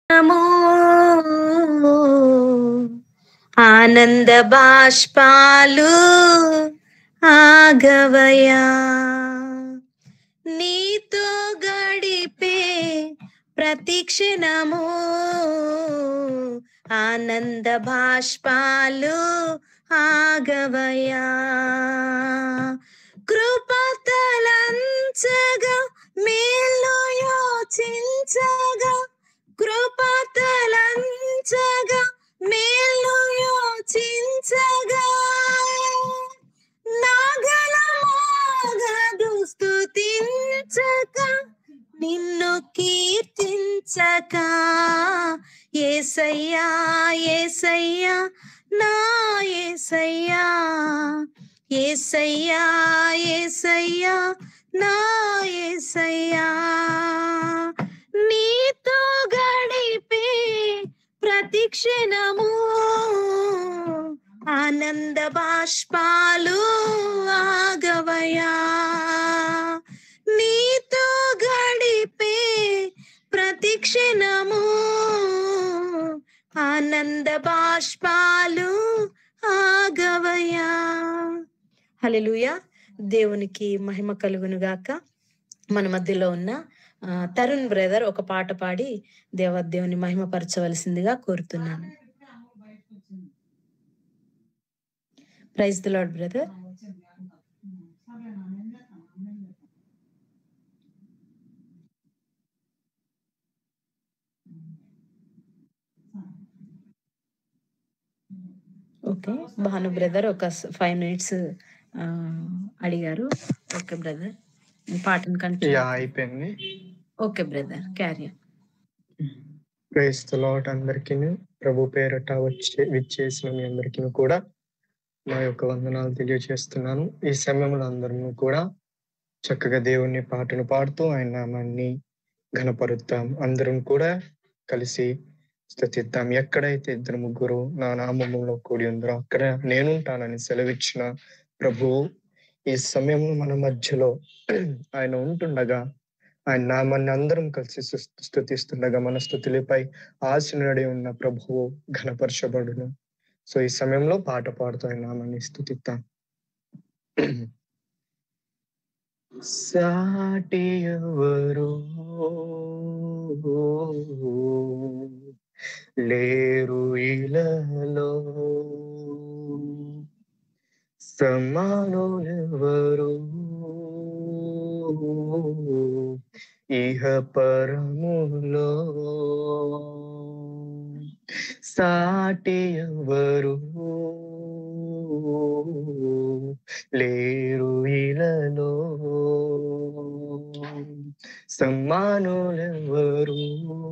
నమో ఆనంద బాష్పాలు ఆగవయా నీతో గడిపే ప్రతిక్షణము ఆనంద బాష్పాలు ఆగవయా కృపతలంచగా మేలు యోచించగా కృపతలంచగా మేలు యోచించగా నాగలమాగదు స్తుతించక నిన్ను కీర్తించక ఏసయ్యా ఏసయ్యా నా ఏసయ్యా ఏసయ్యా ఏసయ్యా నా ఏసయ్యా నీతో గడిపే ప్రతిక్షణము ఆనంద బాష్పాలు ఆగవయా నీతో గడిపే ప్రతిక్షణము ఆనంద బాష్పాలు ఆగవయా హల్లెలూయా దేవునికి మహిమ కలుగును గాక మన మధ్యలో ఉన్న ఆ, తరుణ్ బ్రదర్ ఒక పాట పాడి దేవదేవుని మహిమపరచవలసిందిగా కోరుతున్నాను praise the lord brother okay Bhanu brother ఒక ఫైవ్ మినిట్స్ అడిగారు ఓకే బ్రదర్ పాటను యా కంటిన్యూ అయిపోయింది okay brother carrier praise lord అందరికి ప్రభు పేరట వచ్చే విచ్చేసిన మీ అందరికీ కూడా నా యొక్క వందనాలు తెలియజేస్తున్నాను ఈ సమయంలో అందరము కూడా చక్కగా దేవుని పాటను పాడుతూ ఆయన నామాన్ని ఘనపరుద్దాం అందరం కూడా కలిసి స్థుతిద్దాం ఎక్కడైతే ఇద్దరు ముగ్గురు నా నామములో కూడి ఉందరో అక్కడ నేనుంటానని సెలవిచ్చిన ప్రభువు ఈ సమయంలో మన మధ్యలో ఆయన ఉంటుండగా ఆయన నామాన్ని అందరం కలిసి స్తు- స్తుతిస్తుండగా మన స్థుతులపై ఆశనుడై ఉన్న ప్రభువు ఘనపరచబడును సో ఈ సమయంలో పాట పాడుతూ ఆయన నామాన్ని స్థుతిద్దాం సాటి ఎవరు లేరు ఇలలో సమానులెవరు ఇహ పరములో సాటి ఎవరు లేరు ఇలలో సమ్మానులెవరు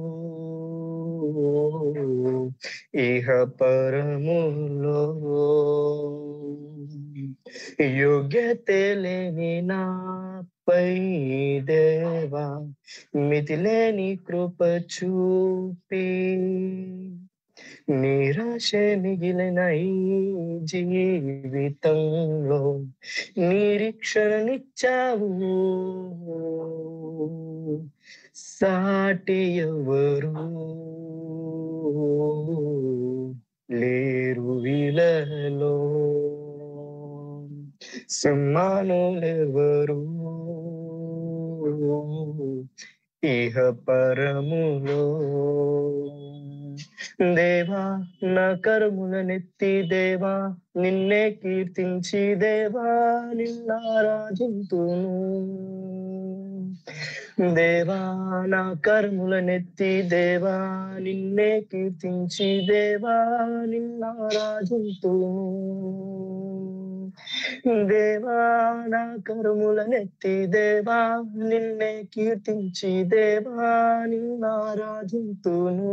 ఇహ పరములో యోగ్యత లేని నాపై దేవా మితిలేని కృప చూపి నిరాశ మిగిలిన ఈ జీవితంలో నిరీక్షణనిచ్చావు సాటి ఎవరు లేరు విలలో సమ్మానులెవరు ఇహ పరములో దేవా నా కర్ములనెత్తి దేవా నిన్నే కీర్తించి దేవా నిన్నారాధింతును దేవా నా కర్ములనెత్తి దేవా నిన్నే కీర్తించి దేవా నిన్నారాధింతును దేవా నా కరుములనెత్తి దేవా నిన్నే కీర్తించి దేవా నిన్నారాధింతును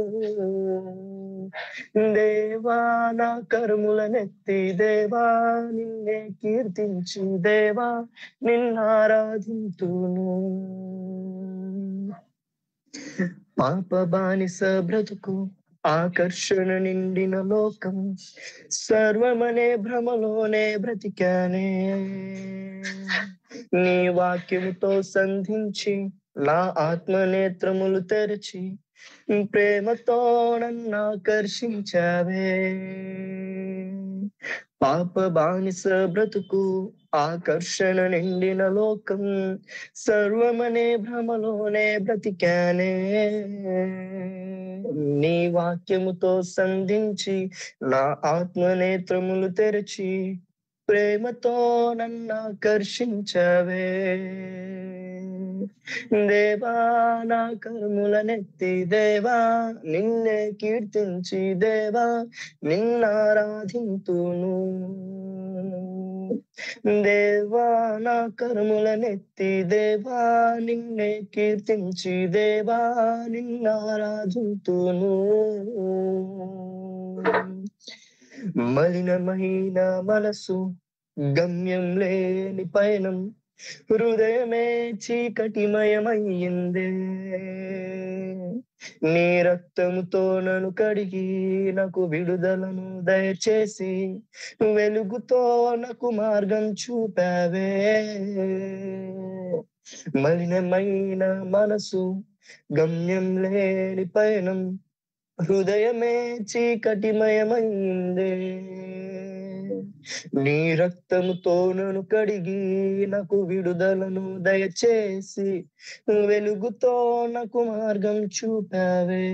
దేవా నా కరుములనెత్తి దేవా నిన్నే కీర్తించి దేవా నిన్నారాధింతును పాప బానిస బ్రతుకు ఆకర్షణ నిండిన లోకం సర్వమనే భ్రమలోనే బ్రతికానే నీ వాక్యముతో సంధించి నా ఆత్మ నేత్రములు తెరిచి ప్రేమతో నన్ను ఆకర్షించావే పాప బానిస బ్రతుకు ఆకర్షణ నిండిన లోకం సర్వమనే భ్రమలోనే బ్రతికానే నీ వాక్యముతో సంధించి నా ఆత్మనేత్రములు తెరచి ప్రేమతో నన్ను ఆకర్షించవే దేవా నా కర్ములనెత్తి దేవా నిన్నే కీర్తించి దేవా నిన్నారాధింతును దేవా నా కర్ములనెత్తి దేవా నిన్నే కీర్తించి దేవా నిన్నారాధింతును మలినమైన మనసు గమ్యం లేని పయనం హృదయమే చీకటిమయమయ్యిందే నీ రక్తముతో నన్ను కడిగి నాకు విడుదలను దయచేసి వెలుగుతో నాకు మార్గం చూపావే మలినమైన మనసు గమ్యం లేని పయనం హృదయమే చీకటిమయమైందే నీ రక్తముతో నన్ను కడిగి నాకు విడుదలను దయచేసి వెలుగుతో నాకు మార్గం చూపావే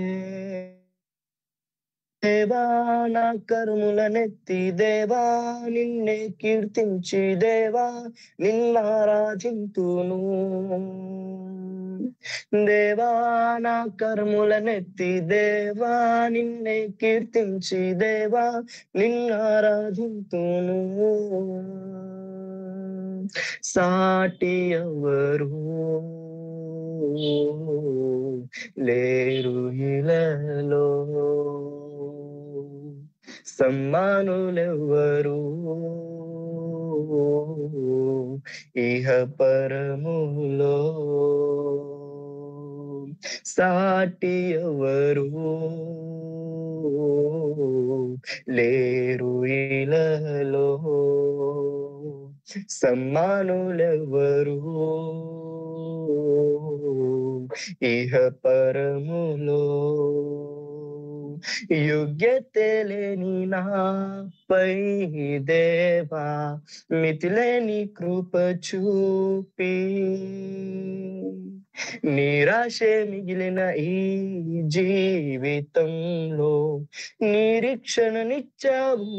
దేవా నా కర్ములనెత్తి దేవా నిన్నే కీర్తించి దేవా నిన్నారాధింతును దేవా నా కర్ములనెత్తి దేవా నిన్నే కీర్తించి దేవా నిన్నారాధింతును సాటి ఎవరు లేరు ఇలలో సమ్మానులెవ్వరు ఇహ పరములో సాటి ఎవరు లేరు ఇలలో సమ్మానులెవ్వరు ఇహ పరములో యోగ్యత లేని నాపై దేవా మితిలేని కృప చూపి నిరాశే మిగిలిన ఈ జీవితంలో నిరీక్షణనిచ్చావు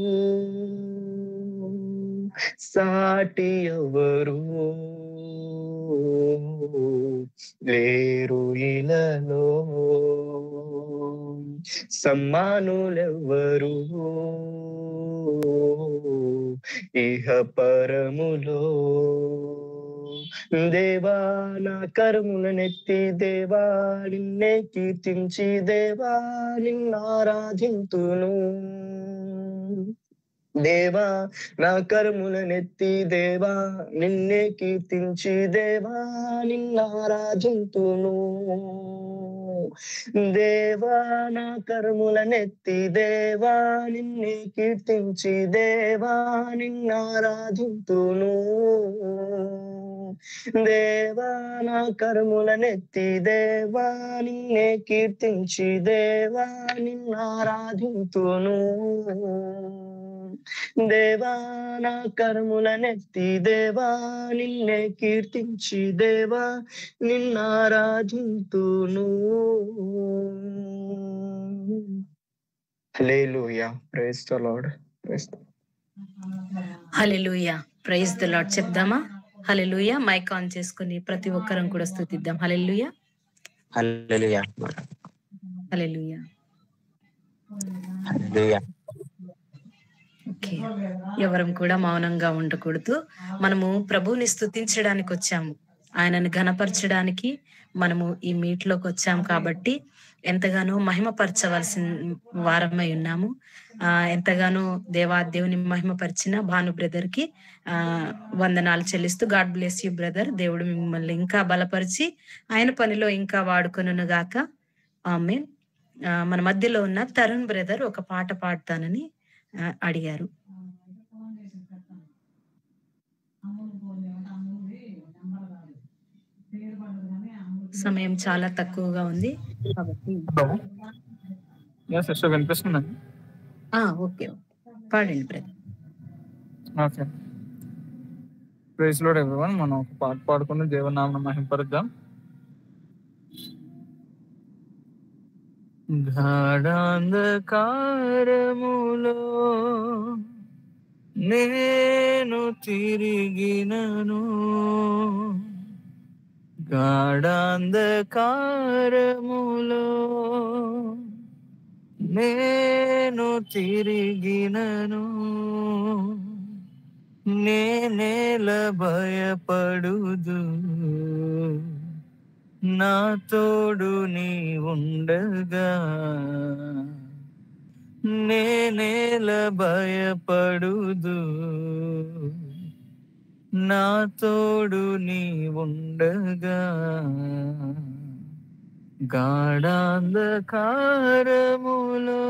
సాటి ఎవరు లేరు ఇలలో సమ్మానులెవ్వరు ఇహ పరములో దేవా నా కర్ములనెత్తి దేవా నిన్నే కీర్తించి దేవా నిన్నారాధింతును దేవా నా కర్ములనెత్తి దేవా నిన్నే కీర్తించి దేవా నిన్నారాధింతును దేవా నా కర్ములనెత్తి దేవా నిన్నే కీర్తించి దేవా నిన్నారాధింతును దేవా నా కర్ములనెత్తి దేవా నిన్నే కీర్తించి దేవా నిన్నారాధింతును దేవా నా కర్ములనెత్తి దేవా నిన్నే కీర్తించి దేవా నిన్నారాధింతును hallelujah praise the lord praise hallelujah praise the lord చెప్దామా హలెలుయ మైక్ ఆన్ చేసుకుని ప్రతి ఒక్కరం కూడా స్థుతిద్దాం hallelujah hallelujah hallelujah hallelujah okay ఎవరం కూడా మౌనంగా ఉండకూడదు మనము ప్రభువుని స్థుతించడానికి వచ్చాము ఆయనను ఘనపరచడానికి మనము ఈ మీట్ లోకి వచ్చాము కాబట్టి ఎంతగానో మహిమపరచవలసిన వారమై ఉన్నాము ఆ ఎంతగానో దేవా దేవుని మహిమపరిచిన భాను బ్రదర్ కి ఆ వందనాలు చెల్లిస్తూ గాడ్ బ్లెస్ యూ బ్రదర్ దేవుడు మిమ్మల్ని ఇంకా బలపరిచి ఆయన పనిలో ఇంకా వాడుకొనును గాక ఆమె మన మధ్యలో ఉన్న తరుణ్ బ్రదర్ ఒక పాట పాడతానని ఆ, అడిగారు అమ్ములు పోలే అంటే అమ్ములు నెంబర్ కాదు పేరు పడదు కానీ అమ్ములు సమయం చాలా తక్కువగా ఉంది కాబట్టి హలో యా సిస్టర్ వినిపిస్తుందండి ఆ ఓకే పాడండి brother okay praise lord everyone మనం ఒక పాట పాడుకుని దేవనామను మహింపరుద్దాం గాఢాంధకారములో నేను తిరిగినను గాఢాంధకారములో నేను తిరిగినను నేనేల భయపడుదు నా తోడు నీ ఉండగా నేనేల భయపడుదు నా తోడు నీ ఉండగా గాఢాంధకారములో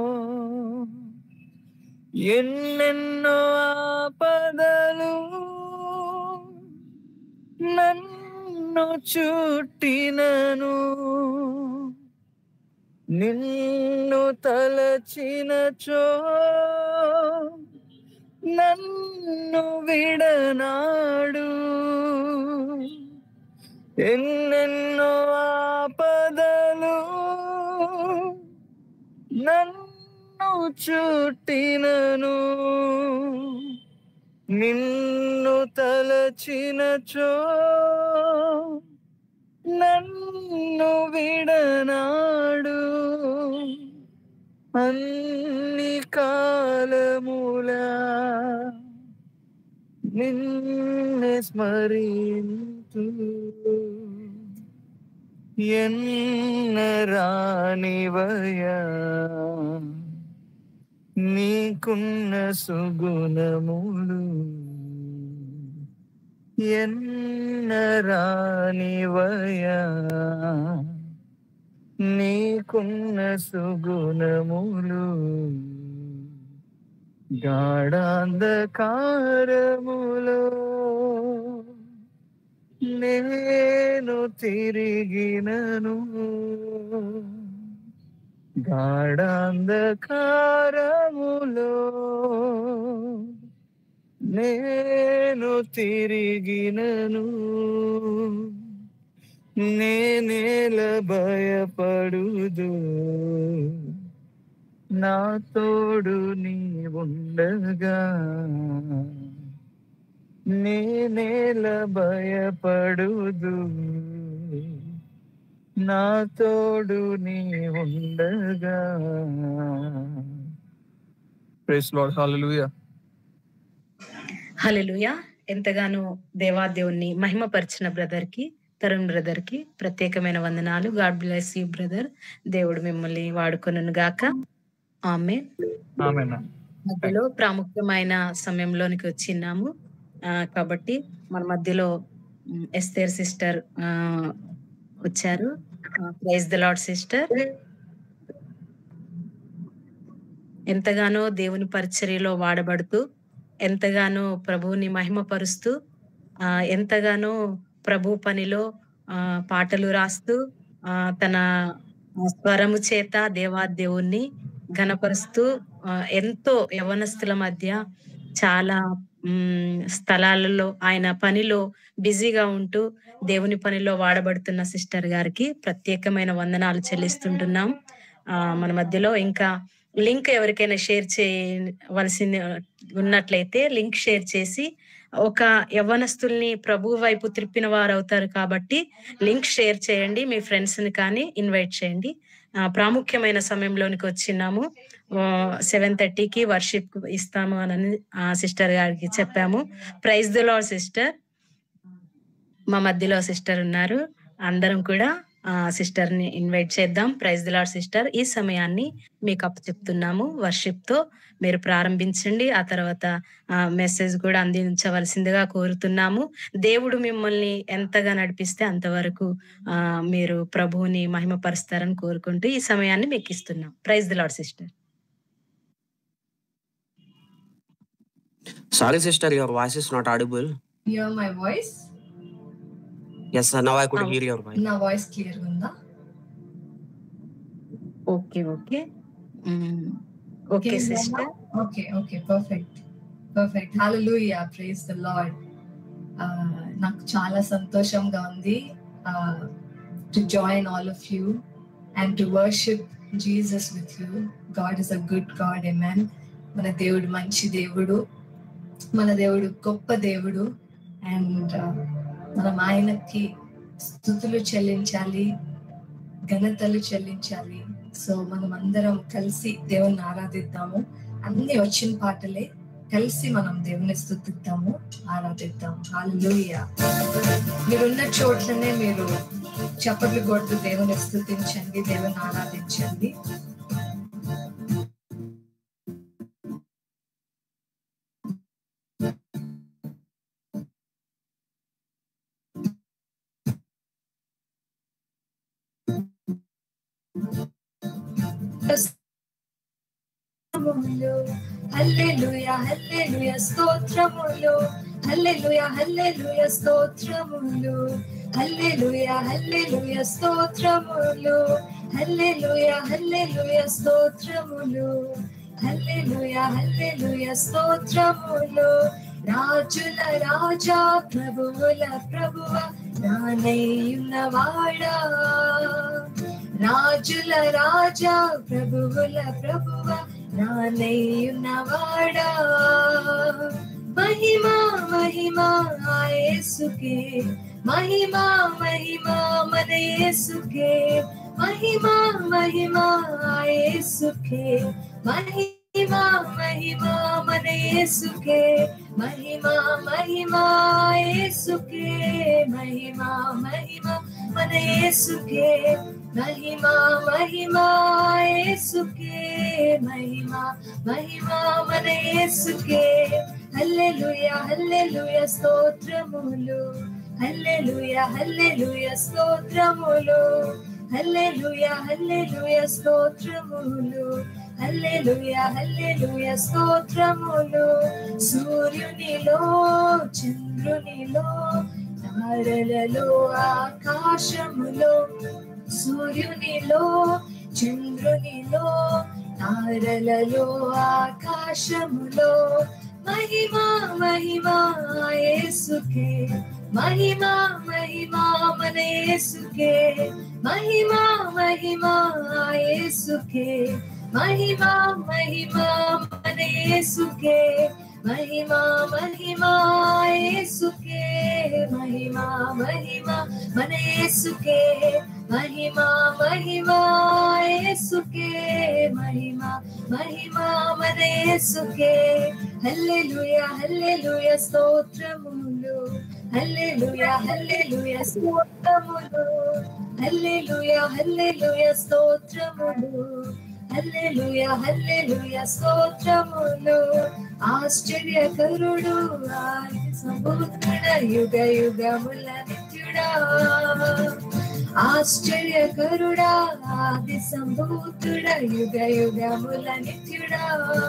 ఎన్నెన్నో ఆపదలు నన్ను చుట్టినను నిన్ను తలచినచో నన్ను విడనాడు ఎన్నెన్నో ఆపదలు నన్ను చుట్టినను నిన్ను తలచినచో నన్ను విడనాడు అన్ని కాలములా నిన్నే స్మరింతు ఎన్నరానివయా నీకున్న సుగుణములు ఎన్నరానివయా నీకున్న సుగుణములు గాఢాంధకారములో నేను తిరిగినను గాఢాంధకారములో నేను తిరిగినను నేనేల భయపడుదు నా తోడు నీ ఉండగా నేనేల భయపడుదు నా తోడు నీ ఉండగా ప్రైస్ లార్డ్ హల్లెలూయా హల్లెలూయా ఎంతగానో దేవాదేవుణ్ణి మహిమపరిచిన బ్రదర్ కి తరుణ్ బ్రదర్ కి ప్రత్యేకమైన వందనాలు గాడ్ బ్లెస్ యూ బ్రదర్ దేవుడు మిమ్మల్ని వాడుకొనును గాక ఆమె ఆమేన్ మధ్యలో ప్రాముఖ్యమైన సమయంలోనికి వచ్చిన్నాము ఆ, కాబట్టి మన మధ్యలో మ్, ఎస్తేర్ సిస్టర్ ఆ, వచ్చారు ప్రైజ్ ద లాడ్ సిస్టర్ ఎంతగానో దేవుని పరిచర్యలో వాడబడుతూ ఎంతగానో ప్రభువుని మహిమపరుస్తూ ఆ, ఎంతగానో ప్రభు పనిలో ఆ, పాటలు రాస్తూ ఆ, తన స్వరము చేత దేవాదేవుణ్ణి ఘనపరుస్తూ ఆ, ఎంతో యవనస్తుల మధ్య చాలా మ్, స్థలాలలో ఆయన పనిలో బిజీగా ఉంటూ దేవుని పనిలో వాడబడుతున్న సిస్టర్ గారికి ప్రత్యేకమైన వందనాలు చెల్లిస్తుంటున్నాం ఆ, మన మధ్యలో ఇంకా లింక్ ఎవరికైనా షేర్ చేయవలసింది ఉన్నట్లయితే లింక్ షేర్ చేసి ఒక యవ్వనస్తుల్ని ప్రభు వైపు త్రిప్పిన వారు అవుతారు కాబట్టి లింక్ షేర్ చేయండి మీ ఫ్రెండ్స్ ని కానీ ఇన్వైట్ చేయండి ఆ, ప్రాముఖ్యమైన సమయంలోనికి వచ్చినాము సెవెన్ థర్టీకి వర్షిప్ ఇస్తాము అని సిస్టర్ గారికి చెప్పాము ప్రైజ్ ద లాడ్ సిస్టర్ మా మధ్యలో సిస్టర్ ఉన్నారు అందరం కూడా ఆ సిస్టర్ ని ఇన్వైట్ చేద్దాం ప్రైజ్ ది లాడ్ సిస్టర్ ఈ సమయాన్ని మీకు అప్పు చెప్తున్నాము వర్షిప్ తో మీరు ప్రారంభించండి ఆ తర్వాత ఆ మెసేజ్ కూడా అందించవలసిందిగా కోరుతున్నాము దేవుడు మిమ్మల్ని ఎంతగా నడిపిస్తే అంతవరకు ఆ మీరు ప్రభువుని మహిమపరుస్తారని కోరుకుంటూ ఈ సమయాన్ని మీకు ఇస్తున్నాం praise the lord sister Sorry, sister, your voice is not audible. hear my voice? Yes, sir. Now I could Ah, hear your voice. నా వాయిస్ క్లియర్ ఉందా okay okay hmm. Okay sister okay okay perfect perfect hallelujah praise the lord నాకు చాలా సంతోషంగా ఉంది to join all of you and to worship Jesus with you God is a good God amen మన దేవుడు మంచి దేవుడు మన దేవుడు గొప్ప దేవుడు అండ్ మనం ఆయనకి స్థుతులు చెల్లించాలి ఘనతలు చెల్లించాలి సో మనం అందరం కలిసి దేవుని ఆరాధిద్దాము అన్ని వచ్చిన పాటలే కలిసి మనం దేవుని స్థుతిద్దాము ఆరాధిద్దాము హల్లెలూయా మీరున్న చోట్లనే మీరు చప్పట్లు కొడుతూ దేవుని స్థుతించండి దేవుని ఆరాధించండి స్తోత్రములు హల్లెలూయా హల్లెలూయా స్తోత్రములు హల్లెలూయా హల్లెలూయా స్తోత్రములు హల్లెలూయా హల్లెలూయా స్తోత్రములు హల్లెలూయా హల్లెలూయా స్తోత్రములు హల్లెలూయా హల్లెలూయా స్తోత్రములు రాజుల రాజా ప్రభువుల ప్రభువ నానయ్యున్నవాడా రాజుల రాజా ప్రభువుల ప్రభువ నానయ్యున్నవాడా మహిమా మహిమా యేసుకే మహిమా మహిమా మన యేసుకే మహిమా మహిమా యేసుకే మహిమా మహిమా మన యేసుకే మహిమా మహిమా యేసుకే మహిమా మహిమా మన యేసుకే మహిమా మహిమా యేసుకే మహిమా మహిమా మన యేసుకే హల్లెలూయా హల్లెలూయా స్తోత్రములు హల్లెలూయా హల్లెలూయా స్తోత్రములు హల్లెలూయా హల్లెలూయా స్తోత్రములు హల్లెలూయా హల్లెలూయా స్తోత్రములు సూర్యునిలో చంద్రునిలో తారలలో ఆకాశములో సూర్యునిలో చంద్రునిలో తారలలో ఆకాశములో మహిమా మహిమా యేసుకే మహిమా మహిమా మన యేసుకే మహిమా మహిమా యేసుకే మహిమా మహిమా మన యేసుకే మహిమా మహిమా యేసుకే మహిమా మహిమా మన యేసుకే మహిమా మహిమా యేసుకే మహిమా మహిమా మన యేసుకే హల్లెలూయా హల్లెలూయా స్తోత్రములు హల్లెలూయా హల్లెలూయా స్తోత్రములు హల్లెలూయా హల్లెలూయా స్తోత్రములు హల్లెలూయా హల్లెలూయా స్తోత్రములు ఆశ్చర్యకరుడు ఆది సముద్రుడ యుగ యుగముల నిత్యుడా ఆశ్చర్యకరుడా ఆది సంభూతుడ యుగ యుగముల నిత్యుడా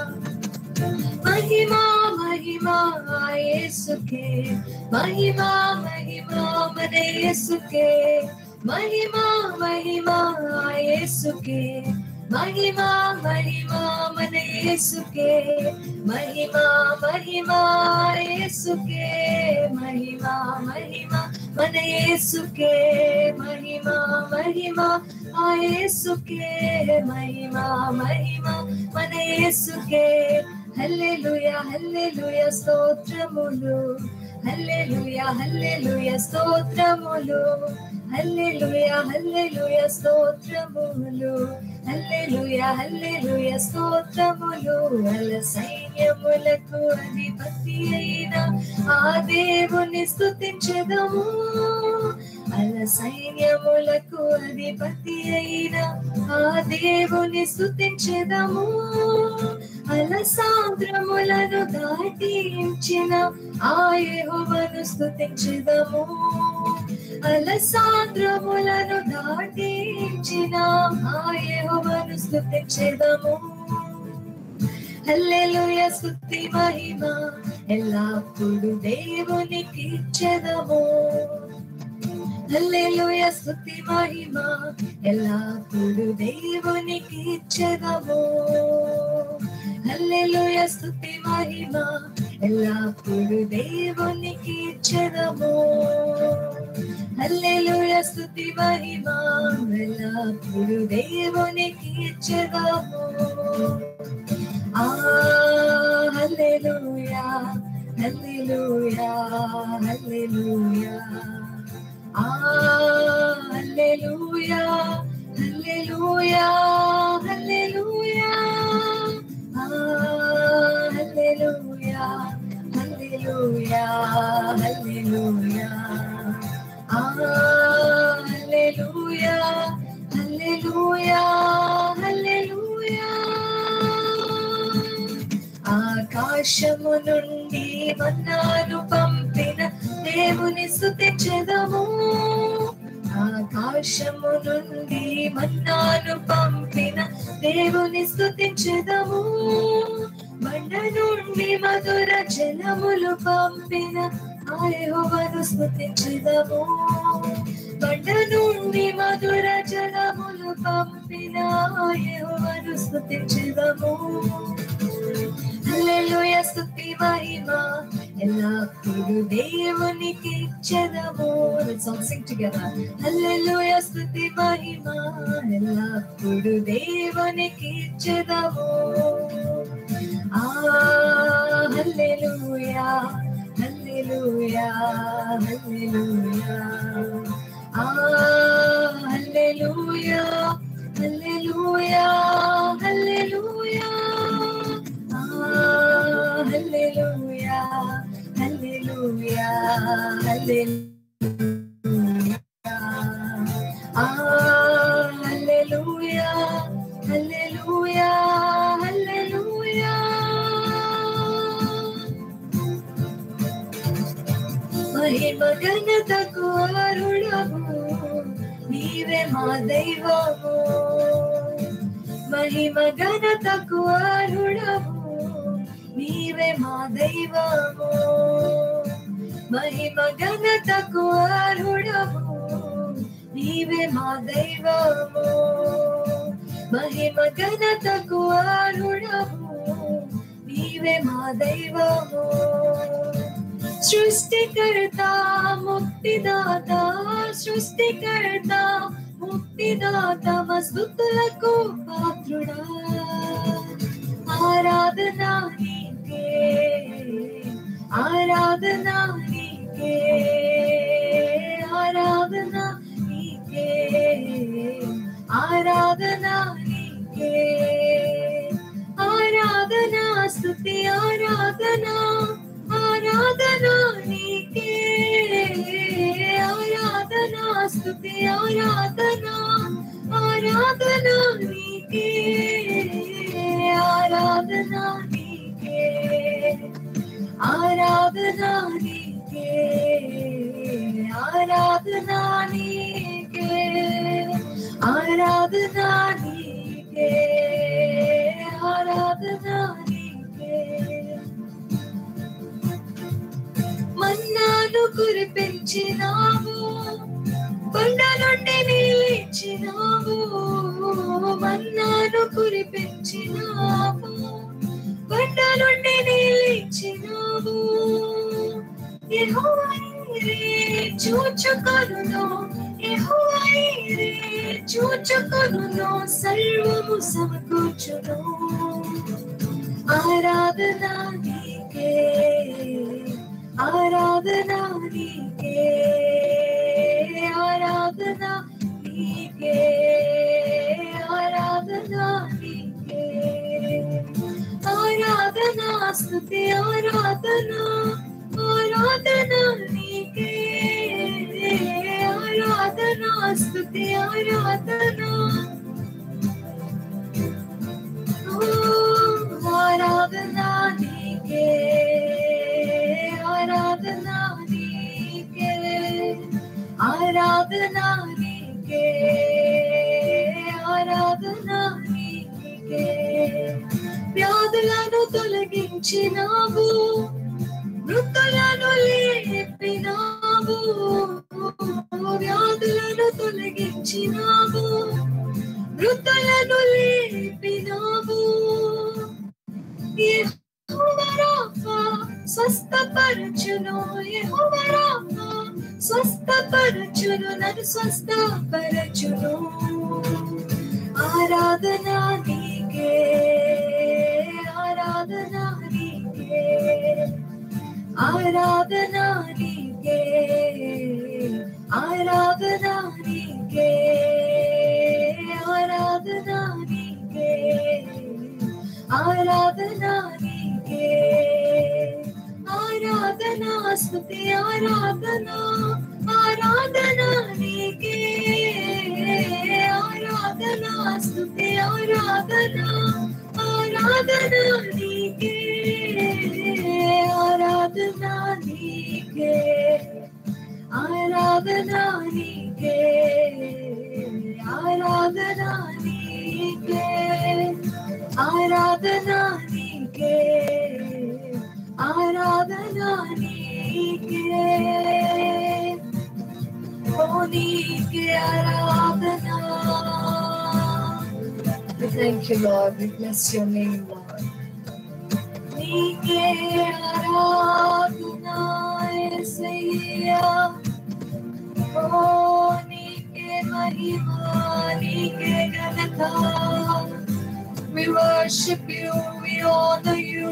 మహిమా మహిమా యేసుకే మహిమా మహిమా మన యేసుకే మహిమా మహిమా యేసుకే మహిమా మహిమా మన యేసుకే మహిమా మహిమా యేసుకే మహిమా మహిమా మన యేసుకే మహిమా మహిమా ఆ యేసుకే మహిమా మహిమా మన యేసుకే హల్లెలూయా హల్లెలూయా స్తోత్రములు హల్లెలూయా హల్లెలూయా స్తోత్రములు హల్లెలూయా హల్లెలూయా స్తోత్రములు హల్లెలూయా హల్లెలూయా స్తోత్రములు అల సైన్యములకు అధిపతి అయిన ఆ దేవుని స్తుతించెదము అల సైన్యములకు అధిపతి అయిన ఆ దేవుని స్తుతించెదము అల సాంద్రములను దాటించిన ఆ యెహోవాను స్తుతించెదము అల సాంద్రములను దాటించిన ఆ యెహోవాను స్తుతించెదము హల్లెలూయా స్తుతి మహిమ ఎల్లప్పుడు దేవునికి ఇచ్చెదము హల్లెలూయా స్తుతి మహిమ ఎల్లప్పుడు దేవునికి ఇచ్చెదము హల్లెలూయా స్తుతి మహిమ ఎల్లప్పుడు దేవునికి ఇచ్చెదము హల్లెలూయా స్తుతి మహిమ ఎల్లప్పుడు దేవునికి ఇచ్చెదము ఆ హల్లెలూయా హల్లెలూయా హల్లెలూయా ఆ హల్లెలూయా హల్లెలూయా హల్లెలూయా ఆ హల్లెలూయా హల్లెలూయా హల్లెలూయా ఆ హల్లెలూయా హల్లెలూయా హల్లెలూయా ఆకాశము నుండి మన్నాను పంపిన దేవుని స్థుతించెదము ఆకాశము నుండి మన్నాను పంపిన దేవుని స్థుతించెదము బండ నుండి మధుర జలములు పంపిన ఆయహోవను స్థుతించెదము బండ నుండి మధుర జలములు పంపిన ఆయహోవను స్థుతించెదము హల్లెలూయా స్తుతి మహిమ ఎల్లప్పుడు దేవునికి ఇచ్చెదము Let's all sing together. హల్లెలూయా స్తుతి మహిమ ఎల్లప్పుడు దేవునికి ఇచ్చెదము ఆ హల్లెలూయా హల్లెలూయా హల్లెలూయా ఆ హల్లెలూయా హల్లెలూయా హల్లెలూయా హల్లెలూయా హల్లెలూయా హల్లెలూయా ఆ హల్లెలూయా హల్లెలూయా హల్లెలూయా మహిమ ఘనతకు అరుడము నీవే మా దైవము మహిమ ఘనతకు అరుడము నీవే మా దైవము మహిమ ఘనతకు అరుడము నీవే మా దైవము మహిమ ఘనతకు అరుడము నీవే మా దైవము సృష్టికర్త ముక్తిదాత సృష్టికర్త ముక్తిదాత మస్తుతులకు పాత్రుడా ఆరాధన నీకే ఆరాధన నీకే ఆరాధన నీకే ఆరాధన నీకే ఆరాధన స్తుతి ఆరాధన ఆరాధన నీకే ఆరాధన స్తుతి ఆరాధన ఆరాధన నీకే ఆరాధన నీకే ఆరాధన నీకే ఆరాధన నీకే ఆరాధన నీకే ఆరాధన నీకే మన్నాను కురిపించినావు కొండ నుండి నీళ్ళిచ్చినావు మన్నాను కురిపించినావు కొండ నుండి నీళ్ళిచ్చినావు యెహోవాయే చూచుకొనును యెహోవాయే చూచుకొనును సర్వము సమకూర్చును ఆరాధన నీకే ఆరాధన నీకే ఆరాధన నీకే ఆరాధన నీకే ఆరాధన స్తుతి ఆరాధన ఆరాధన నీకే ఆరాధన స్తుతి ఆరాధన ఆరాధన నీకే ఆరాధన నీకే ఆరాధన నీకే ఆరాధన నీకే వ్యాధులను తొలగించినావు మృతులను లేపినావు స్వస్థపరచును యెహోవా రామా స్వస్థపరచును నన్ను స్వస్థపరచును ఆరాధన నీకే ఆరాధన నీకే ఆరాధన నీకే ఆరాధన నీకే ఆరాధన నీకే ఆరాధన నీకే ఆరాధన స్తుతి ఆరాధన ఆరాధన నీకే ఆరాధన స్తుతి ఆరాధన ఆరాధన నీకే ఆరాధన నీకే ఆరాధన నీకే ఆరాధన నీకే ఆరాధన నీకే ఆరాధన నీకే ఓ నీకే ఆరాధన We thank you, Lord. We bless your name, Lord. నీకే ఆరాధన యేసయ్యా ఓ నీకే మహిమ నీకే ఘనత We worship you, we honor you,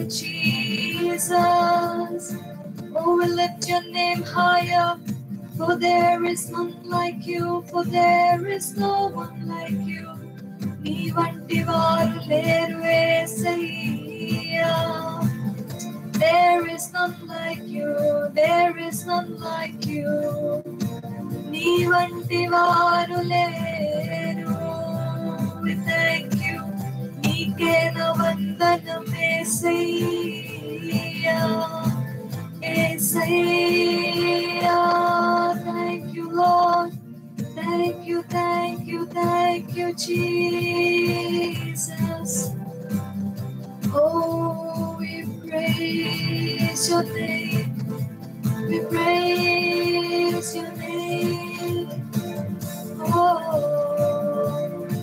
Jesus. Oh, we lift your name higher, for there is none like you, for there is no one like you. నీ వంటి వారు లేరు యేసయ్యా. There is none like you, there is none like you. నీ వంటి వారు లేరు. We thank you. నీకే నా వందనం యేసయ్యా. యేసయ్యా. Thank you, Lord. Thank you, thank you, thank you, Jesus. Oh, we praise your name. We praise your name. Oh,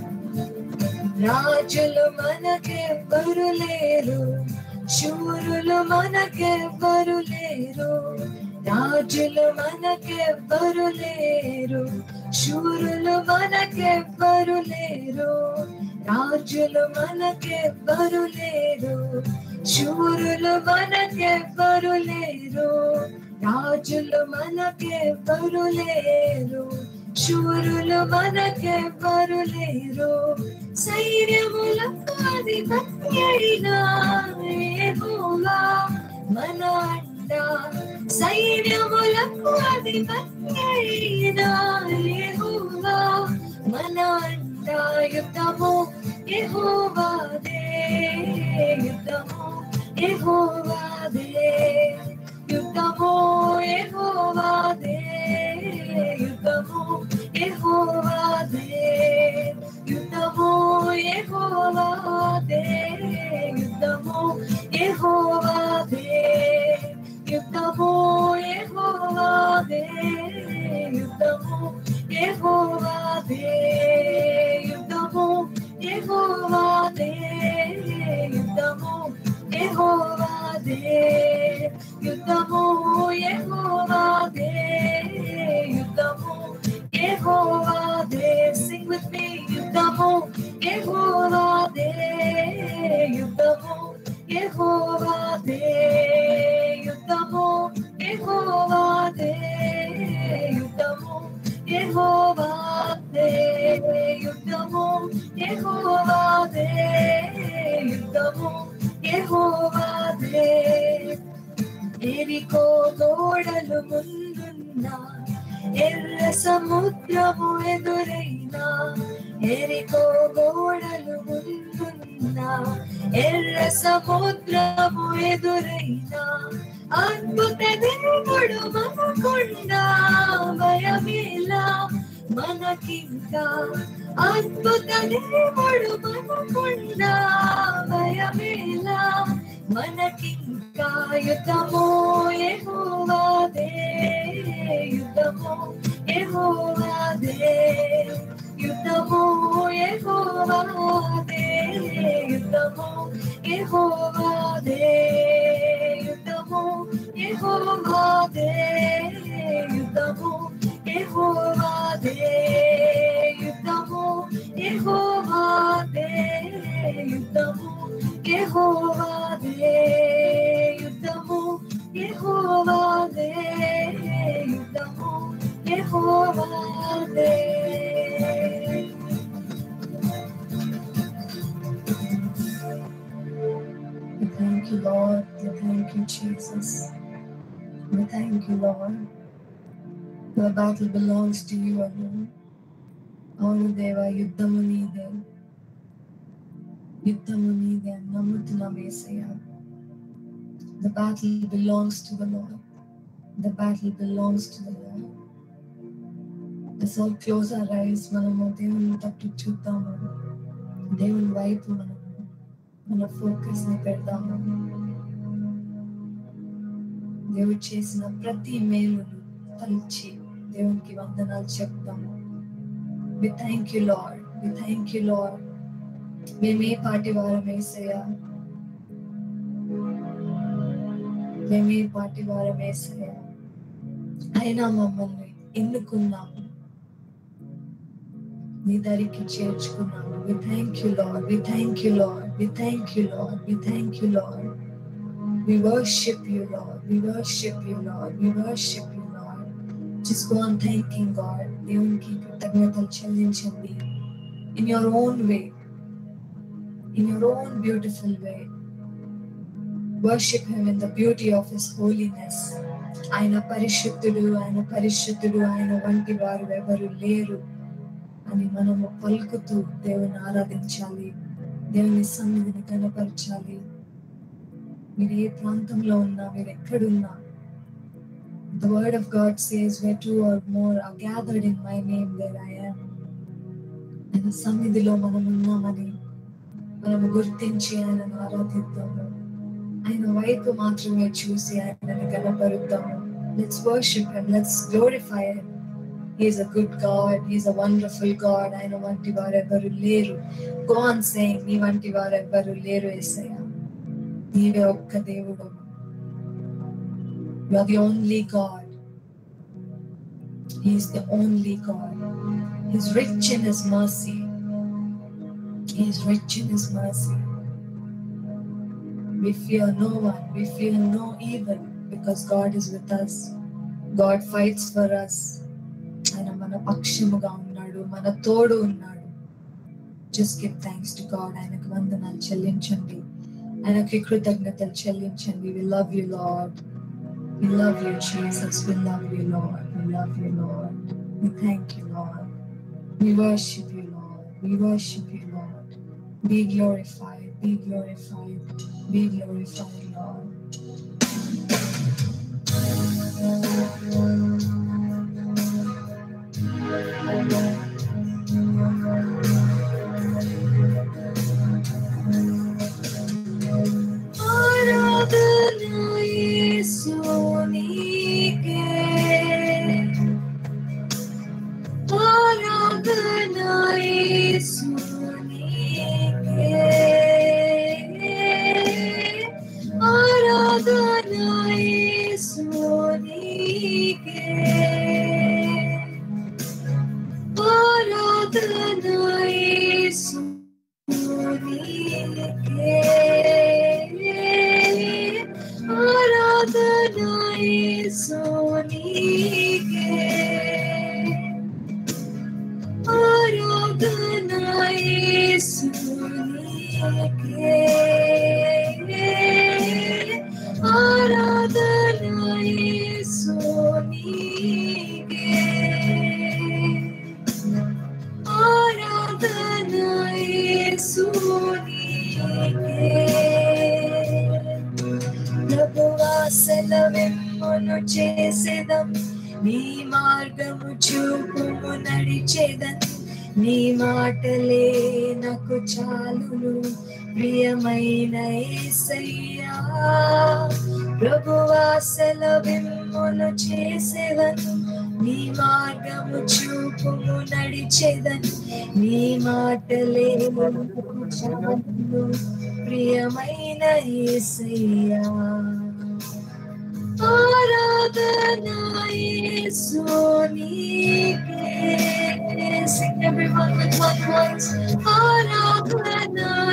రాజులు మనకెవ్వరు లేరు శూరులు మనకెవ్వరు లేరు రాజులు మనకెవ్వరు లేరు శూరులు మనకెవ్వరు లేరు రాజులు మనకెవ్వరు లేరు శూరులు మనకెవ్వరు లేరు రాజులు మనకెవ్వరు లేరు శూరులు మనకెవ్వరు లేరు సైన్యములకు అధిపతి అయిన యెహోవా మన అండ సైన్యములకు అధిపతి అయిన యెహోవా మన అండ యుద్ధము యెహోవాదే యుద్ధము యెహోవాదే యుద్ధము యెహోవాదే యుద్ధము యెహోవాదే యుద్ధము యెహోవాదే యుద్ధము యెహోవాదే యుద్ధము యెహోవాదే యుద్ధము యెహోవాదే యుద్ధము యెహోవాదే యుద్ధము యెహోవాదే యుద్ధము యెహోవాదే యుద్ధము యెహోవాదే sing with me యుద్ధము యెహోవాదే యుద్ధము యెహోవాదే యుద్ధము యెహోవాదే యుద్ధము యెహోవాదే యుద్ధము యెహోవాదే యుద్ధము యెహోవాదే ఎరికో గోడలు ముందున్నా ఎర్ర సముద్రము ఎదురైనా ఎరికో గోడలు ముందున్నా ఎర్ర సముద్రము ఎదురైనా అద్భుత దేవుడు మనకుండా భయమేలా మనకింకా అద్భుత దేవుడు మనకుండా భయమేలా మనకింకా యుద్ధము యెహోవాదే యుద్ధము యెహోవాదే యుద్ధము యెహోవాదే యుద్ధము యెహోవాదే యుద్ధము యెహోవాదే యుద్ధము యెహోవాదే యుద్ధము యెహోవాదే యుద్ధము యెహోవాదే యుద్ధము యెహోవాదే We thank you, Lord. We thank you, Jesus. We thank you, Lord. The battle belongs to you alone. అవును దేవా యుద్ధము నీదే యుద్ధము నీదే అని నమ్ముతున్నాం ఏసయ్యా The battle belongs to the Lord. The battle belongs to the Lord. Let's all close our eyes. మనము దేవుని తట్టు చూద్దాము దేవుని వైపు మనము మన ఫోకస్ ని పెడదాము దేవుడు చేసిన ప్రతి మేలును తలిచి దేవునికి వందనాలు చెప్తాము we thank you lord we thank you lord మేమే పాటి వారం వేసయ్యా మేమే పాటి వారం వేసయ్యా అయినా మమ్మల్ని ఎన్నుకున్నాము నీ దరికి చేర్చుకున్నాము we thank you lord we thank you lord we thank you lord we thank you lord We worship you, Lord. We worship you, Lord. We worship you, Lord. Just go on thanking God. దేవునికి కృతజ్ఞతలు చెల్లించండి in your own way, in your own beautiful way. Worship Him in the beauty of His holiness. ఆయన పరిశుద్ధుడు ఆయన పరిశుద్ధుడు ఆయన వంటి వారు ఎవరు లేరు అని మనము పలుకుతూ దేవుని ఆరాధించాలి దేవుని సన్నిధిని కనపరచాలి మీరు ఏ ప్రాంతంలో ఉన్నా మీరు ఎక్కడున్నా The word of God says, Where two or more are gathered in my name, there I am. ఆయన సన్నిధిలో మనం ఉన్నామని మనం గుర్తించి ఆయనను ఆరాధిద్దాము ఆయన వైపు మాత్రమే చూసి ఆయనను కనపరుద్దాము let's worship him let's glorify him is a good God is a wonderful God ఆయన వంటి వారెవరు లేరు గాన్ సేయింగ్ నీ వంటి వారెవరు లేరు ఏసయ్య నీవే ఒక్క దేవుడు You are the only God. He is the only God. He is rich in His mercy. He is rich in His mercy. We fear no one. We fear no evil because God is with us. God fights for us. ఆయన మన పక్షముగా ఉన్నాడు మన తోడు ఉన్నాడు just give thanks to God ఆయనకు వందనాలు చెల్లించండి ఆయనకి కృతజ్ఞతలు చెల్లించండి we love you lord We love you, Jesus. We love you, Lord. We love you, Lord. We thank you, Lord. We worship you, Lord. We worship you, Lord. Be glorified. Be glorified. Be glorified, Lord. आराधना यीशुनी के आराधना यीशुनी के आराधना यीशुनी के आराधना यीशुनी के आराधना यीशुनी के आराधना यीशुनी के आराधना यीशुनी के आराधना यीशुनी के ప్రభువా సెలవెమ్మును చేసేదం నీ మార్గము చూపుము నడిచేదన్ నీ మాటలే నాకు చాలును ప్రియమైన యేసయ్యా ప్రభువా సెలవెమ్మును చేసేదను నీ మార్గము చూపుము నడిచేదన్ నీ మాటలే నాకు చాలును ప్రియమైన యేసయ్యా ఆరాధన Sing everyone with one voice. Aradhana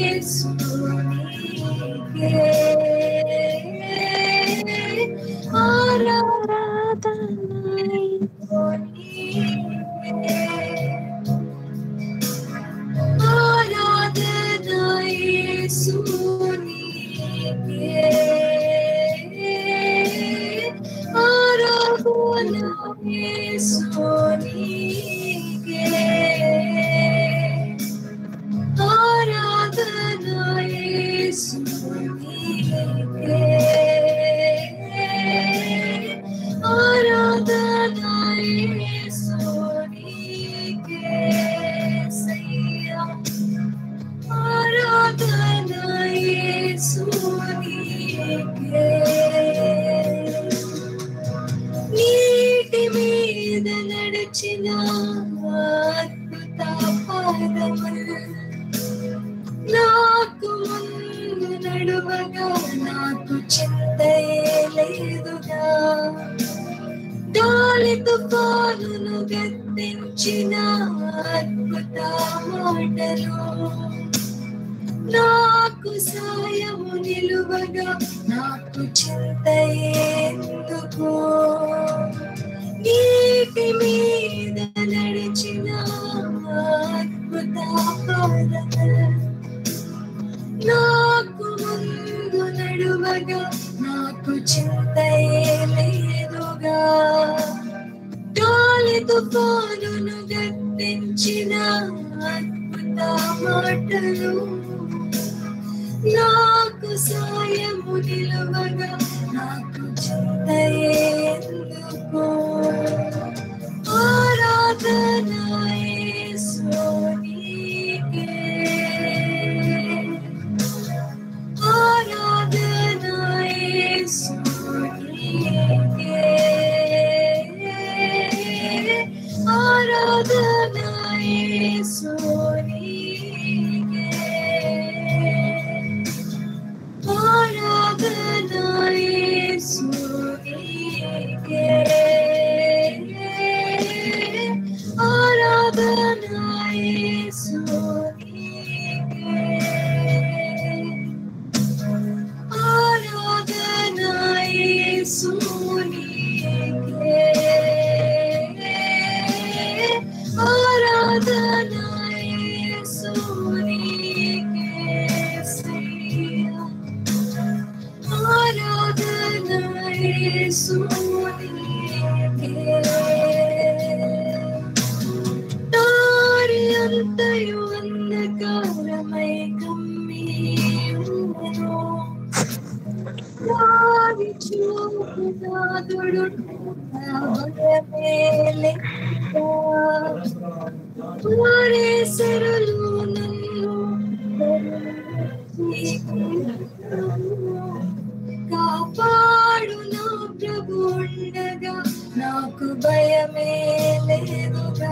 నీటి మీద నడిచిన అద్భుత పాదములు నాకు ముందు నడువగా నాకు చింతయే లేదుగా గాలి తుఫానును గద్దించిన అద్భుత మాటలు నాకు సాయము నిలువగా నాకు చింతయేందుకు నీటి మీద నడిచిన అద్భుత పాదములు నాకు ముందు నడువగా నాకు చింతయే లేదుగా గాలి తుఫానును గద్దించిన అద్భుత మాటలు నాకు సాయము నిలువగా నాకు చింతయేందుకు ఆరాధన యేసునికే ఆరాధన యేసునికే ఆరాధన యేసునికే ఆరాధన యేసునికే ఆరాధన యేసునికే ఆరాధన యేసునికే ఆరాధన యేసునికే సయ్యా ఆరాధన యేసునికే దారి అంతయు అంధకారమై కమ్మి ఉన్నను. దారి చూపునాదుడు నా భయమే లెక్క. వారేసరులు నన్ను కాపాడు నా ప్రభు ఉండగా నాకు భయమే లేదుగా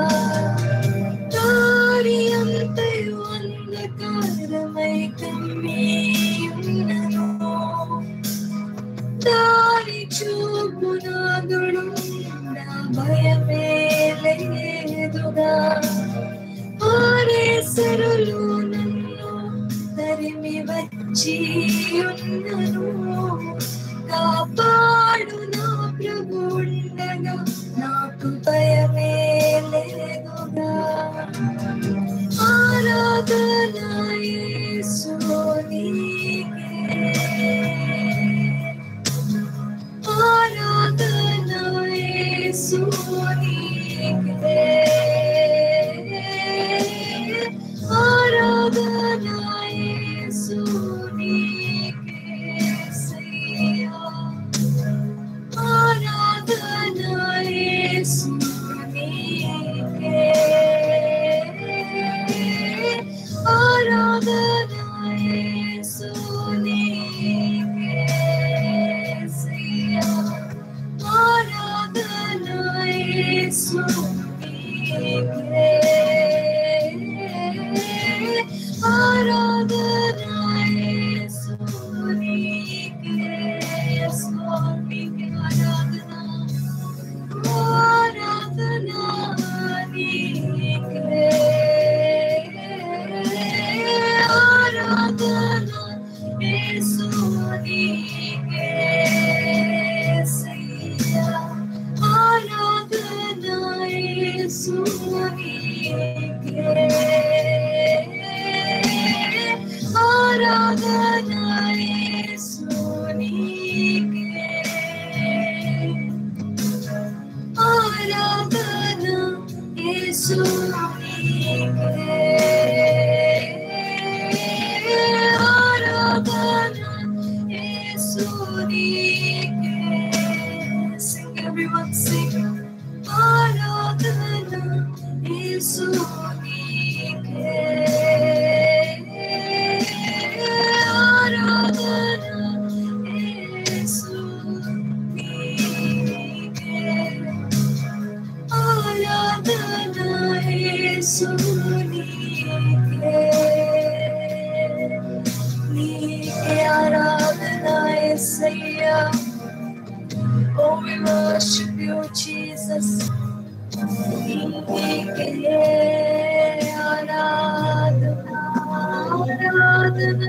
దారి అంతయు అంధకారమై కమ్మి ఉన్నను దారి చూపు నాదుడు నా భయమే లేదుగా ఆరేసరులు నన్ను తరిమి వచ్చి ఉన్నను కాపాడు నా ప్రభు ఉండగా నాకు భయమే లేదుగా ఆరాధన యేసునికే ఆరాధన యేసునికే ఆరాధన యేసునికే సయ్యా ఆరాధన యేసునికే ఆరాధన యేసునికే సయ్యా ఆరాధన నీకే యేసయ్యా ఆరాధన యేసు నీకే ఆరాధన యేసు నీకే ఆరాధన యేసు నీకే ఆరాధన యేసు నీకే Sing everyone sing ఆరాధన యేసు నీకే ఆరాధన యేసు నీకే ఆరాధన యేసు నీకే నీకే ఆరాధన యేసయ్యా Oh, we worship you, Jesus. నీకే ఆరాధన ఆరాధన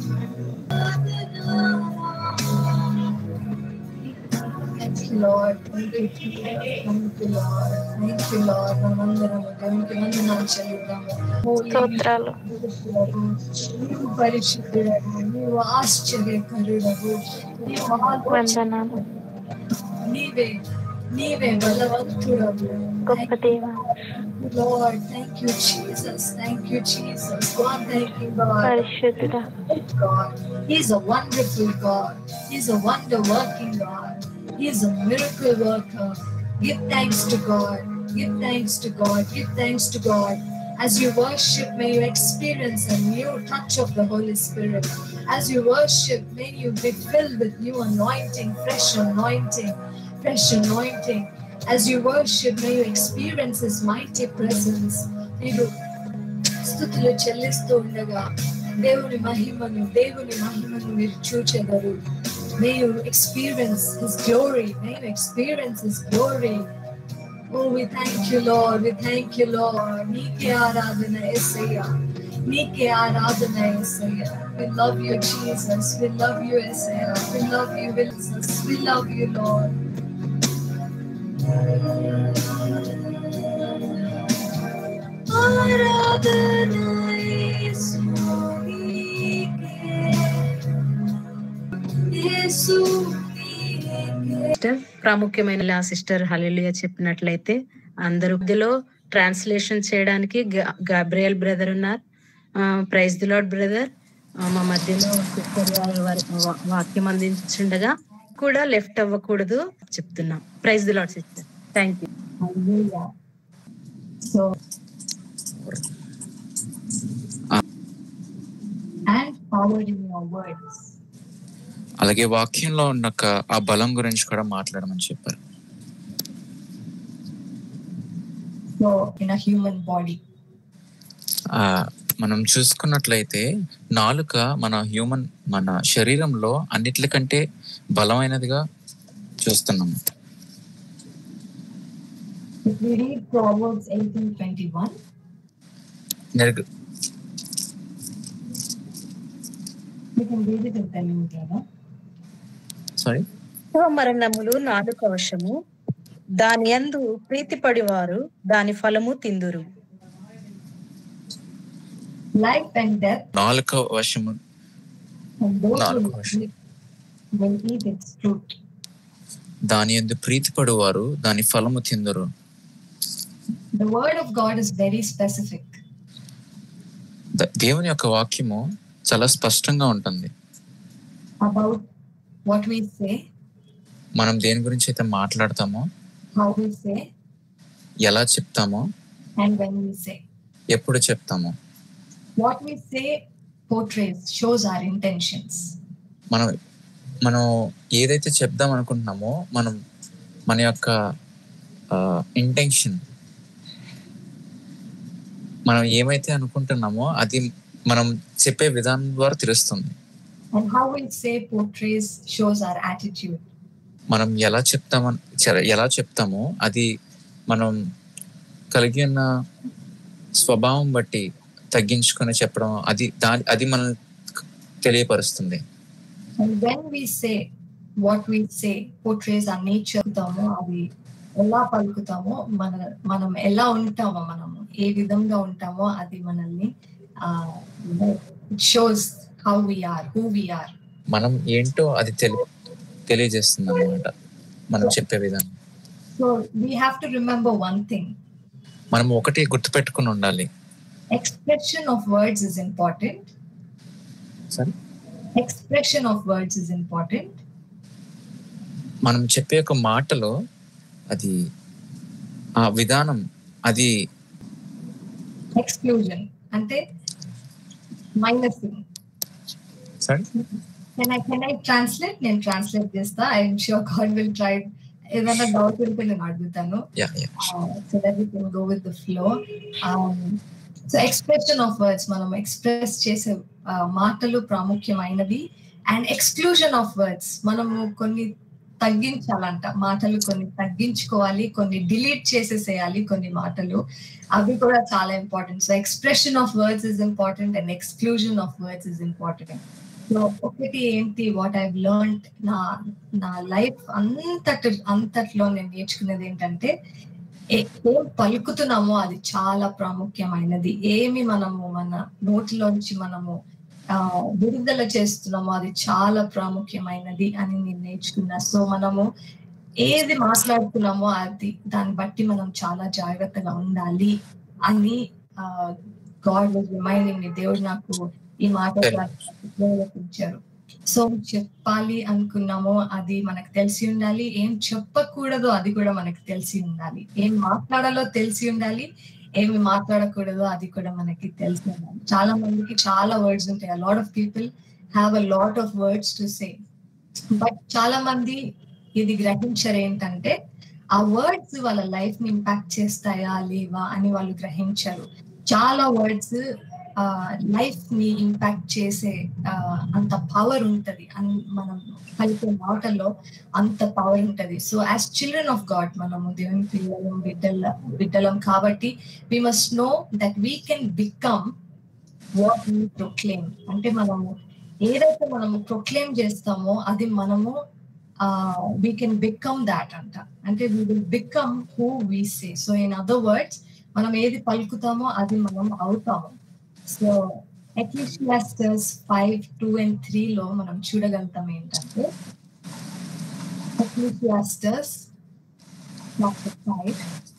Thank you, Lord. Thank you, Jesus. Thank you, Lord. Thank you, Lord. మనందరము దేవునికి వందనాలు చెల్లిద్దాము. Holy స్తోత్రాలు పరిశుద్ధుడవు, నీవు పరిశుద్ధుడవు, నీవు ఆశ్చర్యకరుడవు, నీవు ఆలోచన వందనాలు నీవే నీవే బలవంతుడవు గొప్ప దేవ Lord, thank you, Jesus. Thank you, Jesus. God, thank you, God. పరిశుద్ధుడా God. He's a wonderful God. He's a wonder working God. He's a miracle worker. Give thanks to God. Give thanks to God. Give thanks to God. As you worship, may you experience a new touch of the Holy Spirit. As you worship, may you be filled with new anointing, fresh anointing, fresh anointing. As you worship, may you experience His mighty presence. మీరు స్థుతులు చెల్లిస్తూ ఉండగా దేవుని మహిమను దేవుని మహిమను మీరు చూచెదరు may you experience his glory may you experience his glory oh we thank you lord we thank you lord నీకే ఆరాధన యేసయ్యా నీకే ఆరాధన యేసయ్యా we love you Jesus we love you యేసయ్యా we love you Jesus we love you lord ఆరాధన యేసు నీకే యేసు నీకే సిస్టర్ ప్రాముఖ్యమైన ఆ సిస్టర్ హల్లెలూయా చెప్పినట్లయితే అందరూ మధ్యలో ట్రాన్స్లేషన్ చేయడానికి గా- గాబ్రియల్ బ్రదర్ ఉన్నారు ప్రైజ్ ది లాడ్ బ్రదర్ మా మధ్యలో సిస్టర్ గారు వారి వా- వాక్యం అందించుండగా కూడా లెఫ్ట్ అవ్వకూడదు చెప్తున్నాం praise the lord sister thank you Hallelujah. So, and power in your words. అలాగే వాక్యంలో ఉన్న ఒక ఆ బలం గురించి కూడా మాట్లాడమని చెప్పారు So, in a human body. ఆ మనం చూసుకున్నట్లయితే నాలుక మన హ్యూమన్ మన శరీరంలో అన్నిటికంటే బలమైనదిగా చూస్తున్నాము If we read Proverbs 18:21, నిర్గ we can read it in Telugu, brother. Sorry మరణములు నాలుక వశము దాని యందు ప్రీతిపడివారు దాని ఫలము తిందురు Life and death, నాలుక వశము and those who నాలుక వశం. eat will eat its fruit. దాని ఎందు ప్రీతిపడువారు దాని ఫలము తిందరు The word of God is very specific. ద- దేవుని యొక్క వాక్యము చాలా స్పష్టంగా ఉంటుంది about what we say, మనం దేని గురించి అయితే మాట్లాడతామో how we say, ఎలా చెప్తామో and when we say. ఎప్పుడు చెప్తామో What we say portrays, shows our intentions. మనం మనం ఏదైతే చెప్దాం అనుకుంటున్నామో మనం మన యొక్క ఇంటెన్షన్ మనం ఏమైతే అనుకుంటున్నామో అది మనం చెప్పే విధానం ద్వారా తెలుస్తుంది And how we say portrays, shows our attitude. మనం ఎలా చెప్తామని చ- ఎలా చెప్తామో అది మనం కలిగి ఉన్న స్వభావం బట్టి తగ్గించుకొని చెప్పడం అది దాని అది మనం తెలియపరుస్తుంది And when we say what we say portrays our nature తామో అది ఎలా పలుకుతామో మన మనం ఎలా ఉంటామో మనము ఏ విధంగా ఉంటామో అది మనల్ని shows how we are who we are మనం ఏంటో అది తెలి తెలియజేస్తుంది అనమాట మనం చెప్పే విధానం so we have to remember one thing మనం ఒకటి గుర్తుపెట్టుకుని ఉండాలి expression of words is important సరే expression of words is important మనం చెప్పే ఒక మాటలో అది ఆ విధానం అది exclusion అంటే మైనసింగ్ సరే can I can I translate నేను ట్రాన్స్లేట్ చేస్తా I'm sure God will try ఏదైనా డౌట్ ఉంటే నేను అడుగుతాను yeah yeah so that we can go with the flow so expression of words మనం ఎక్స్ప్రెస్ చేసే uh, మాటలు ప్రాముఖ్యమైనవి అండ్ ఎక్స్క్లూజన్ ఆఫ్ వర్డ్స్ మనము కొన్ని తగ్గించాలంట మాటలు కొన్ని తగ్గించుకోవాలి కొన్ని డిలీట్ చేసేసేయాలి కొన్ని మాటలు అవి కూడా చాలా important so expression of words is important and exclusion of words is important so ఒకటి ఏంటి వాట్ ఐ లర్న్ నా నా లైఫ్ అంతటి అంతట్లో నేను నేర్చుకున్నది ఏంటంటే ఏ- ఏం పలుకుతున్నామో అది చాలా ప్రాముఖ్యమైనది ఏమి మనము మన నోటిలోంచి మనము ఆ, విడుదల చేస్తున్నామో అది చాలా ప్రాముఖ్యమైనది అని నేను నేర్చుకున్నా సో మనము ఏది మాట్లాడుతున్నామో అది దాన్ని బట్టి మనం చాలా జాగ్రత్తగా ఉండాలి అని గాడ్ వాజ్ రిమైండింగ్ మీ దేవుడు నాకు ఈ మాట ప్రేరేపించారు సో చెప్పాలి అనుకున్నామో అది మనకు తెలిసి ఉండాలి ఏం చెప్పకూడదో అది కూడా మనకు తెలిసి ఉండాలి ఏం మాట్లాడాలో తెలిసి ఉండాలి ఏమి మాట్లాడకూడదో అది కూడా మనకి తెలిసి ఉండాలి చాలా మందికి చాలా వర్డ్స్ ఉంటాయి lot of people have a lot of words to say but చాలా మంది ఇది గ్రహించరు ఏంటంటే ఆ వర్డ్స్ వాళ్ళ లైఫ్ ని ఇంపాక్ట్ చేస్తాయా లేవా అని వాళ్ళు గ్రహించరు చాలా వర్డ్స్ లైఫ్ ని ఇంపాక్ట్ చేసే ఆ, అంత పవర్ ఉంటది అన్ మనం పలికే మాటల్లో అంత పవర్ ఉంటది so as children of God మనము దేవుని పిల్లలం బిడ్డల బిడ్డలం కాబట్టి we must know that we can become what we proclaim అంటే మనము ఏదైతే మనము ప్రొక్లెయిమ్ చేస్తామో అది మనము వీ కెన్ బికమ్ దాట్ అంట అంటే we will become who we say so in other words మనం ఏది పలుకుతామో అది మనం అవుతాము so Ecclesiastes five two and three లో మనం చూడగలుగుతాం ఏంటంటే Ecclesiastes chapter five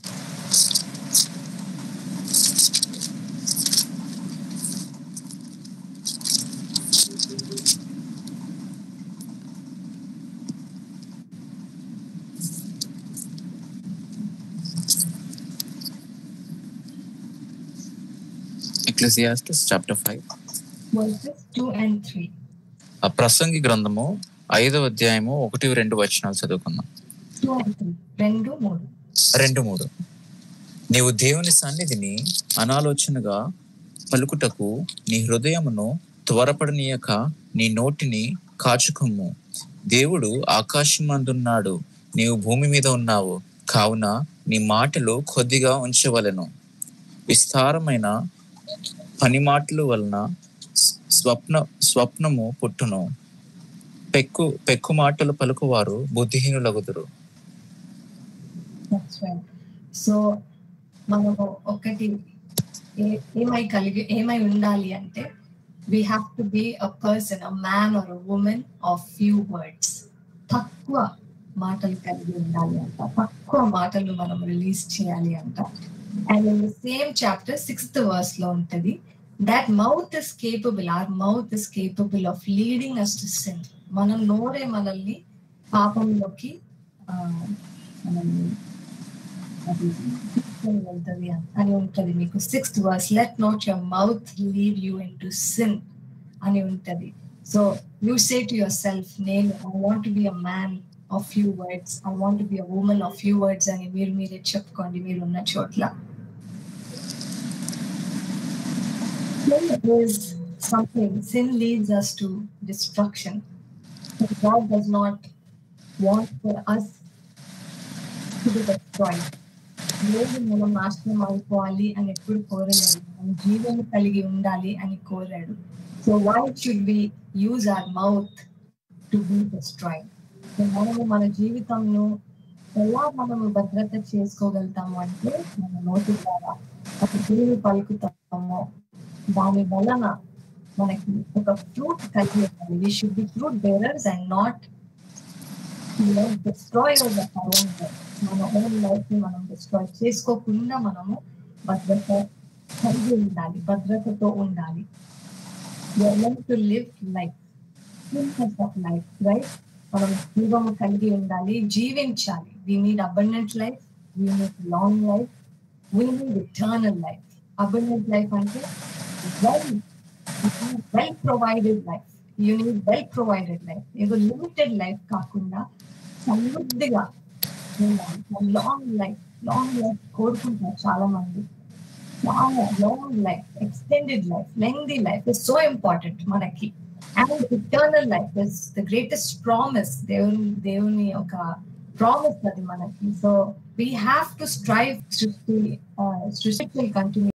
Ecclesiastes chapter five verses two and three ఆ ప్రసంగి గ్రంథము ఐదవ అధ్యాయము ఒకటి రెండు వచనాలు చదువుకుందాం టూ అండ్ త్రీ రెండు మూడు రెండు మూడు నీవు దేవుని సన్నిధిని అనాలోచనగా పలుకుటకు నీ హృదయమును త్వరపడనీయక నీ నోటిని కాచుకొమ్ము దేవుడు ఆకాశమందున్నాడు నీవు భూమి మీద ఉన్నావు కావున నీ మాటలు కొద్దిగా ఉంచవలెను విస్తారమైన పని మాటలు వలన స్- స్వప్న స్వప్నము పుట్టును పెక్కు పెక్కు మాటలు పలుకువారు బుద్ధిహీనులగుదురు That's right. సో మనము ఒకటి ఏ- ఏమై కలిగి ఏమై ఉండాలి అంటే we have to be a person a man or a woman of few words తక్కువ మాటలు కలిగి ఉండాలి అంట తక్కువ మాటలు మనం రిలీజ్ చేయాలి అంట and in the same chapter sixth verse లో ఉంటది that mouth is capable or mouth is capable of leading us to sin మనం నోరే మనల్ని పాపంలోకి ఆ, మనల్ని అది తీసుకొని వెళ్తది అని ఉంటది మీకు sixth verse let not your mouth leave you into sin అని ఉంటది so you say to yourself నేను I want be a man of few words I want be a woman of few words అని మీరు మీరే చెప్పుకోండి మీరు ఉన్న చోట్ల Sin is something, sin leads us to destruction. But God does not want for us to be destroyed. లేదు మనం నాశనం అయిపోవాలి అని ఎప్పుడు కోరలేదు మనం జీవం కలిగి ఉండాలి అని కోరాడు so why should be use our mouth to be destroyed మనము మన జీవితంను ఎలా మనము భద్రత చేసుకోగలుగుతాము అంటే మన నోటి ద్వారా ఒక తిరిగి పలుకుతామో దాని వలన మనకి ఒక ఫ్రూట్ కలిగి ఉండాలి we should be fruit bearers and not destroy మన ఓన్ లైఫ్ ని మనం డిస్ట్రాయ్ చేసుకోకుండా మనము భద్రత కలిగి ఉండాలి భద్రతతో ఉండాలి to live life of life right మనం జీవము కలిగి ఉండాలి జీవించాలి we need abundant life we need long life we need eternal life abundant life అంటే well well provided life you need well provided life ఏదో లిమిటెడ్ లైఫ్ కాకుండా సమృద్ధిగా long life long life కోరుకుంటారు చాలా మంది చాలా long life extended life lengthy life is so important మనకి and eternal life is the greatest promise దేవుని దేవుని ఒక ప్రామిస్ అది మనకి so we have to strive సృష్టి సృష్టి కంటిన్యూ